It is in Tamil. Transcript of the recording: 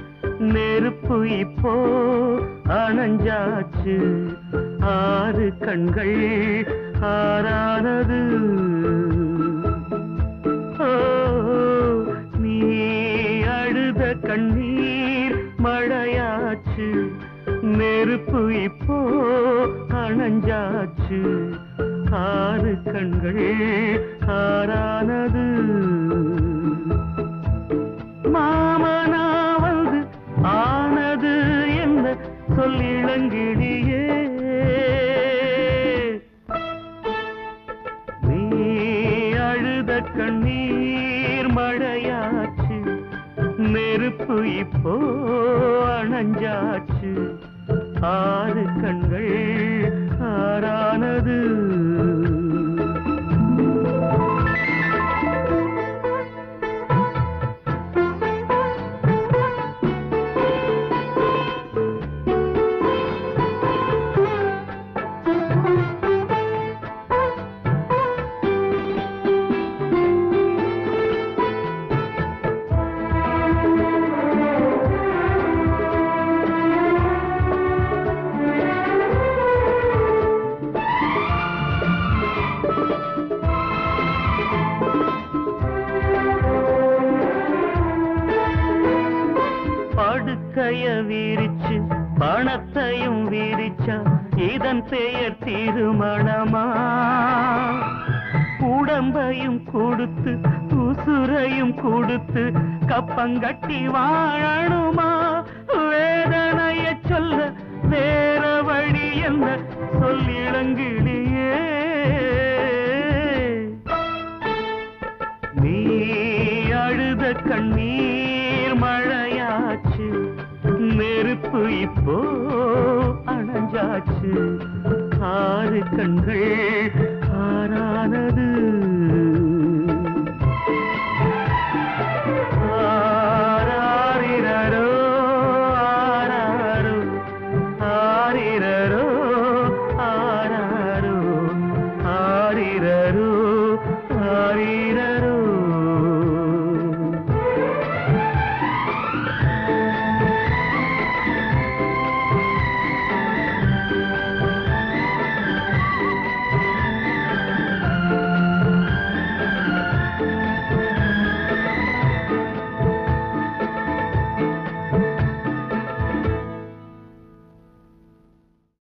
நெருப்பு இப்போ அணைஞ்சாச்சு ஆறு கண்கள் ஆறானது ஓ, நீ அழுத கண்ணீர் மழையாச்சு நெருப்பு இப்போ அணைஞ்சாச்சு ஆறு கண்கள் ஆறானது மாமனா வந்து ஆனது என்ன சொல்லிளங்கிடியே நீ அழுத கண்ணீர் மழையாச்சு நெருப்பு இப்போ அணைஞ்சாச்சு ஆறு கண்கள் ஆறானது படுக்கைய விரிச்சு பணத்தையும் விரிச்சா இதன் பெயர் திருமணமா உடம்பையும் கொடுத்து உசுரையும் கொடுத்து கப்பங்கட்டி வாழணுமா வேதனைய சொல்ல வேற வழி என்ன சொல்லிளங்கிலேயே நீ அழுத கண்ணீர் மழையாச்சு நெருப்பு இப்போ அணைஞ்சாச்சு ஆறு கண்கள் ஆறானது ஆராரிரரோ, ஆராரோ, ஆரிரரோ, ஆராரோ, ஆரிரரோ,